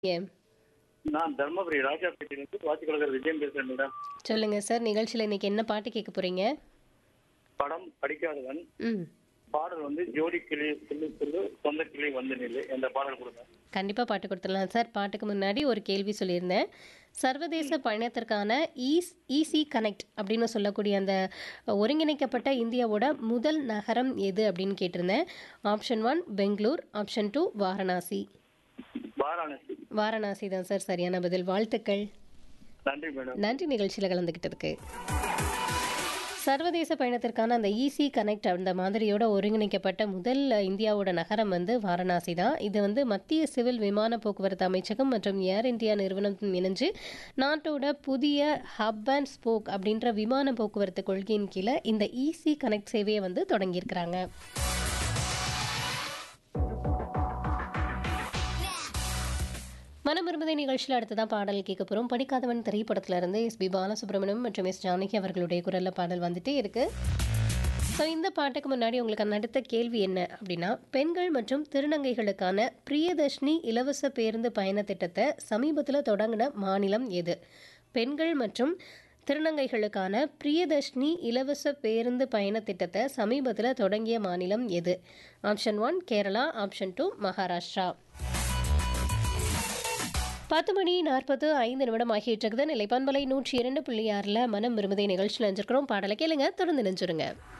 ஏன் நான் தர்மபுரி ராஜாப்பேட்டையிலிருந்து வாட்சிக்கொள்கிற விஜயம் பேசுறேன் மேடம் சொல்லுங்க சார் நிகழ்ச்சியில் இன்னைக்கு என்ன பாட்டு கேட்க போறீங்க படம் படிக்காதவன் ம் பாடல் வந்து ஜோடி கிளி சொல்லு சொல்லு சொந்த கிளி வந்து நில்லு என்ற பாடல் கொடுங்க கண்டிப்பாக பாட்டு கொடுத்துடலாம் சார் பாட்டுக்கு முன்னாடி ஒரு கேள்வி சொல்லியிருந்தேன் சர்வதேச பயணத்திற்கான ஈஸ் ஈசி கனெக்ட் அப்படின்னு சொல்லக்கூடிய அந்த ஒருங்கிணைக்கப்பட்ட இந்தியாவோட முதல் நகரம் எது அப்படின்னு கேட்டிருந்தேன் option one Bangalore option two Varanasi Varanasi Varanasi தான் சார் சரியான பதில் வாழ்த்துக்கள் நன்றி மேடம் நன்றி நிகழ்ச்சியில் கலந்துக்கிட்டதுக்கு சர்வதேச பயணத்திற்கான அந்த ஈசி கனெக்ட் அந்த மாதிரியோட ஒருங்கிணைக்கப்பட்ட முதல் இந்தியாவோட நகரம் வந்து வாரணாசி தான் இது வந்து மத்திய சிவில் விமான போக்குவரத்து அமைச்சகம் மற்றும் ஏர் இந்தியா நிறுவனம் இணைஞ்சு நாட்டோட புதிய ஹப் அண்ட் ஸ்போக் அப்படின்ற விமான போக்குவரத்து கொள்கையின் கீழே இந்த ஈசி கனெக்ட் சேவையை வந்து தொடங்கியிருக்கிறாங்க மனம் விரும்புதை நிகழ்ச்சியில் அடுத்ததான் பாடல் கேட்க போகிறோம் படிக்காதவன் திரைப்படத்துல இருந்து எஸ் பி பாலசுப்ரமணியம் மற்றும் எஸ் ஜானகி அவர்களுடைய குரல்ல பாடல் வந்துட்டே இருக்கு ஸோ இந்த பாட்டுக்கு முன்னாடி உங்களுக்கு அடுத்த கேள்வி என்ன அப்படின்னா பெண்கள் மற்றும் திருநங்கைகளுக்கான பிரியதர்ஷினி இலவச பேருந்து பயண திட்டத்தை சமீபத்தில் தொடங்கின மாநிலம் எது பெண்கள் மற்றும் திருநங்கைகளுக்கான பிரியதர்ஷினி இலவச பேருந்து பயண திட்டத்தை சமீபத்தில் தொடங்கிய மாநிலம் எது option one Kerala option two Maharashtra பத்து மணி நாற்பது ஐந்து நிமிடம் ஆகிட்டு இருக்குது நிலைப்பான்பலை நூற்றி இரண்டு புள்ளி ஆறில் மனம் விரும்புதை நிகழ்ச்சியில் நினைச்சிருக்கிறோம் பாடலை கேளுங்க தொடர்ந்து நினைச்சிருங்க